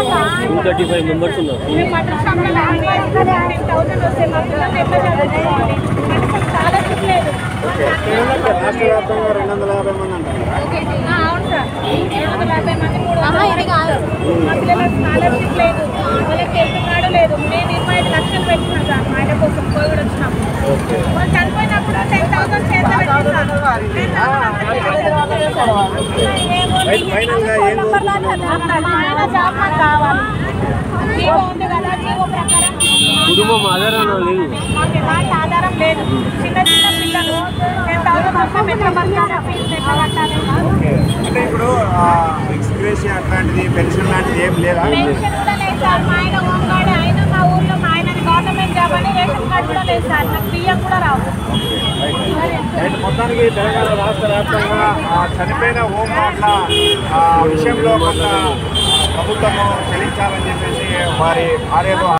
Two thirty five members ఉన్నారు మేము mutton షాప్లో టెన్ థౌసండ్ వస్తాయి మా పిల్లలు ఎట్లా చదువుకోవాలి కనీసం స్కాలర్షిప్ లేదు రాష్ట్ర వ్యాప్తంగా రెండు వందల యాభై మంది అంటారు ఆ, అవును సార్ రెండు వందల యాభై మంది మూడు వందల వరకు ఉన్నారు. మా పిల్లలకు స్కాలర్షిప్ లేదు వాళ్ళకి వెళ్తున్నాడు లేదు మేము ఇరవై ఐదు లక్షలు పెట్టినాం సార్ మా ఆయన కోసం కోవిడ్ వచ్చినప్పుడు వాళ్ళు చనిపోయినప్పుడు టెన్ థౌసండ్ చేత ఫైనల్ గా ఏం ఆయన జాబ్ మాకు కావాలి జీవో ఉంది కదా జీవో ప్రకారం కుటుంబం ఆధారం లేదు మాకు ఎలాంటి ఆధారం లేదు చిన్న చిన్న పిల్లలు టెన్ థౌసండ్ వస్తే ఎట్లా బతకాలి ఫీజు ఎట్లా కట్టాలి అంటే ఇప్పుడు ఎక్స్గ్రేషియా అట్లాంటిది పెన్షన్ లాంటిది ఏం లేదా పెన్షన్ కూడా లేదు సార్ మా ఆయన హోంగార్డ్ ఆయన మా ఊర్లో మా ఆయన గవర్నమెంట్ జాబ్ అని రేషన్ కార్డు కూడా లేదు సార్ నాకు బియ్యం కూడా రావు అయితే మొత్తానికి తెలంగాణ రాష్ట్ర వ్యాప్తంగా ఆ, చనిపోయిన హోం గార్డ్ల ఆ, విషయంలో కొంత ప్రభుత్వము చెల్లించాలని చెప్పేసి వారి భార్యలు